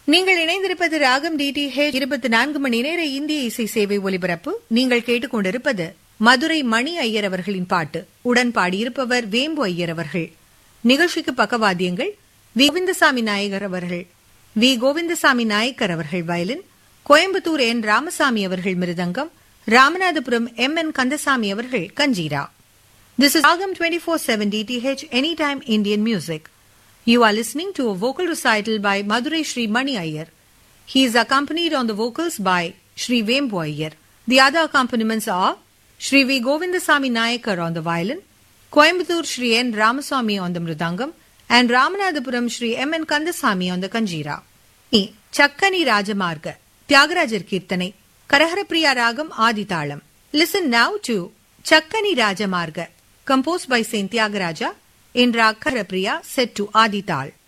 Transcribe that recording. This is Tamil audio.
நீங்கள் இணைந்திருப்பது ராகம் டிடிஹெச் இருபத்தி நான்கு மணி நேர இந்திய இசை சேவை ஒலிபரப்பு நீங்கள் கேட்டுக்கொண்டிருப்பது மதுரை மணி ஐயர் அவர்களின் பாட்டு உடன் பாடியிருப்பவர் வேம்பு ஐயர் அவர்கள் நிகழ்ச்சிக்கு பக்கவாத்தியங்கள் வி கோவிந்தசாமி நாயகர் அவர்கள் வி கோவிந்தசாமி நாயக்கர் அவர்கள் வயலின் கோயம்புத்தூர் என் ராமசாமி அவர்கள் மிருதங்கம் ராமநாதபுரம் எம் என் கந்தசாமி அவர்கள் kanjira This is Agam 24/7 DTH Anytime Indian Music. You are listening to a vocal recital by Madurai Sri Mani Iyer. He is accompanied on the vocals by Sri Vembu Iyer. The other accompaniments are Sri V. Govindasamy Nayakar on the violin, Coimbatore Sri N. Ramaswamy on the mridangam, and Ramanathapuram Sri M. N. Kandasamy on the kanjira. இனி சக்கனி ராஜமார்க தியாகராஜர் கீர்த்தனை கரஹரப்பிரியா ராகம் ஆதிதாளம் listen now to Chakkani Rajamarga composed by Saint Tyagaraja in Rag Karapriya set to Adital.